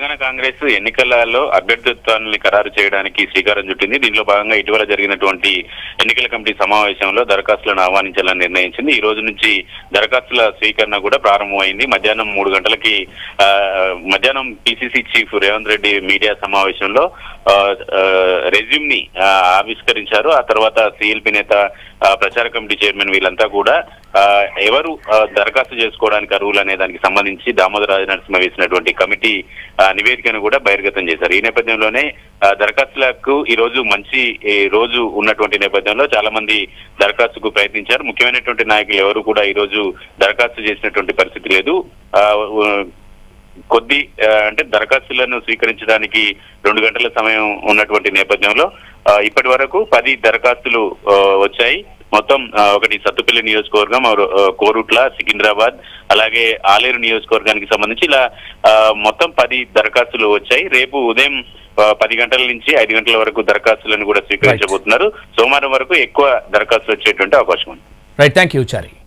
తెలంగాణ కాంగ్రెస్ ఎన్నికలలో అభ్యర్థిత్వాన్ని ఖరారు చేయడానికి శ్రీకారం చుట్టింది దీనిలో భాగంగా ఇటీవల జరిగినటువంటి ఎన్నికల కమిటీ సమావేశంలో దరఖాస్తులను ఆహ్వానించాలని నిర్ణయించింది ఈ రోజు నుంచి దరఖాస్తుల స్వీకరణ కూడా ప్రారంభమైంది మధ్యాహ్నం మూడు గంటలకి ఆ, మధ్యాహ్నం PCC chief Revanth Reddy media సమావేశంలో రెజ్యూమ్ ని ఆ, ఆవిష్కరించారు ఆ తర్వాత సిఎల్పి నేత ఆ, ప్రచార కమిటీ చైర్మన్ వీళ్ళంతా కూడా ఆ, ఎవరు ఆ, దరఖాస్తు చేసుకోవడానికి అర్హులు అనే దానికి సంబంధించి దామోదర రాజ నరసింహ వేసినటువంటి కమిటీ ఆ, నివేదికను కూడా బహిర్గతం చేశారు ఈ నేపథ్యంలోనే ఆ, దరఖాస్తులకు ఈ రోజు మంచి ఈ రోజు ఉన్నటువంటి నేపథ్యంలో చాలా మంది దరఖాస్తుకు ప్రయత్నించారు ముఖ్యమైనటువంటి నాయకులు ఎవరు కూడా ఈ రోజు దరఖాస్తు చేసినటువంటి పరిస్థితి లేదు ఆ, ఉ- కొద్ది ఆ, అంటే దరఖాస్తులను స్వీకరించడానికి రెండు గంటల సమయం ఉన్నటువంటి నేపథ్యంలో ఆ, ఇప్పటి వరకు పది దరఖాస్తులు ఆ, వచ్చాయి మొత్తం ఆ, ఒకటి సత్తుపల్లి నియోజకవర్గం ఆ, కోరుట్ల సికింద్రాబాద్ అలాగే ఆలేరు నియోజకవర్గానికి సంబంధించి ఇలా ఆ, మొత్తం పది దరఖాస్తులు వచ్చాయి రేపు ఉదయం ఆ, పది గంటల నుంచి ఐదు గంటల వరకు దరఖాస్తులను కూడా స్వీకరించబోతున్నారు సోమవారం వరకు ఎక్కువ దరఖాస్తులు వచ్చేటువంటి అవకాశం ఉంది రైట్ థ్యాంక్ యూ చారి